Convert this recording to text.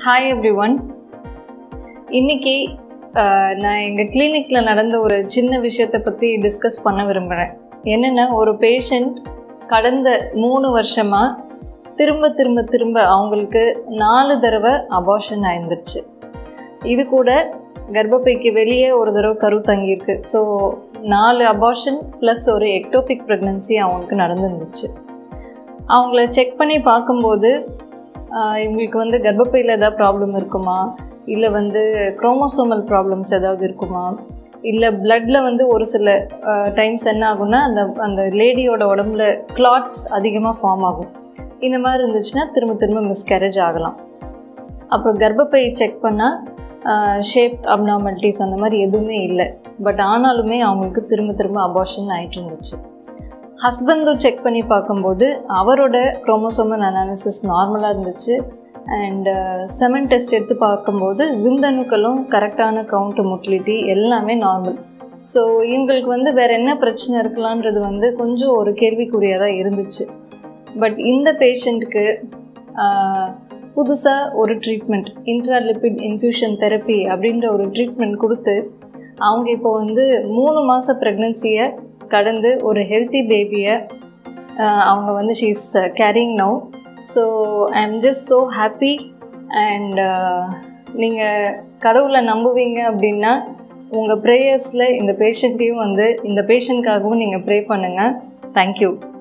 hi every one இன்னைக்கு ஆஹ், நான் எங்கள் கிளினிக்கில் நடந்த ஒரு சின்ன விஷயத்தை பற்றி டிஸ்கஸ் பண்ண விரும்புகிறேன் என்னென்னா ஒரு பேஷண்ட் கடந்த மூணு வருஷமாக திரும்ப திரும்ப திரும்ப அவங்களுக்கு நாலு தடவை அபார்ஷன் ஆயிருந்துருச்சு இது கூட கர்ப்பப்பைக்கு வெளியே ஒரு தடவை கரு தங்கியிருக்கு ஸோ நாலு அபார்ஷன் ப்ளஸ் ஒரு எக்டோபிக் ப்ரெக்னன்சி அவங்களுக்கு நடந்துருந்துச்சு அவங்கள செக் பண்ணி பார்க்கும்போது ஆஹ், இவங்களுக்கு வந்து கர்ப்பப்பையில் ஏதாவது ப்ராப்ளம் இருக்குமா இல்லை வந்து குரோமோசோமல் ப்ராப்ளம்ஸ் ஏதாவது இருக்குமா இல்லை பிளட்டில் வந்து ஒரு சில டைம்ஸ் என்ன ஆகும்னா அந்த அந்த லேடியோட உடம்புல கிளாட்ஸ் அதிகமாக ஃபார்ம் ஆகும் இந்த மாதிரி இருந்துச்சுன்னா திரும்ப திரும்ப மிஸ்கேரேஜ் ஆகலாம் அப்புறம் கர்ப்பப்பை செக் பண்ணால் ஷேப் அப்னார்மலிட்டிஸ் அந்த மாதிரி எதுவுமே இல்லை பட் ஆனாலுமே அவங்களுக்கு திரும்ப திரும்ப அபார்ஷன் ஆகிட்டு இருந்துச்சு ஹஸ்பண்டும் செக் பண்ணி பார்க்கும்போது அவரோட குரோமோசோமல் அனாலிசிஸ் நார்மலாக இருந்துச்சு அண்ட் செமன் டெஸ்ட் எடுத்து பார்க்கும்போது விந்தணுக்களும் கரெக்டான கவுண்ட் மொட்டிலிட்டி எல்லாமே நார்மல் ஸோ இவங்களுக்கு வந்து வேறு என்ன பிரச்சனை இருக்கலான்றது வந்து கொஞ்சம் ஒரு கேள்விக்குறியாக தான் இருந்துச்சு பட் இந்த பேஷண்ட்டுக்கு புதுசாக ஒரு ட்ரீட்மெண்ட் இன்ட்ராலிபிட் இன்ஃப்யூஷன் தெரப்பி அப்படின்ற ஒரு ட்ரீட்மெண்ட் கொடுத்து அவங்க இப்போ வந்து மூணு மாத ப்ரெக்னென்சியை கடந்து ஒரு ஹெல்த்தி பேபியை அவங்க வந்து she's caring now so I am just so happy and நீங்கள் கடவுளை நம்புவீங்க அப்படின்னா உங்கள் ப்ரேயர்ஸில் இந்த பேஷண்ட்டையும் வந்து இந்த பேஷண்ட்காகவும் நீங்கள் ப்ரே பண்ணுங்கள் தேங்க்யூ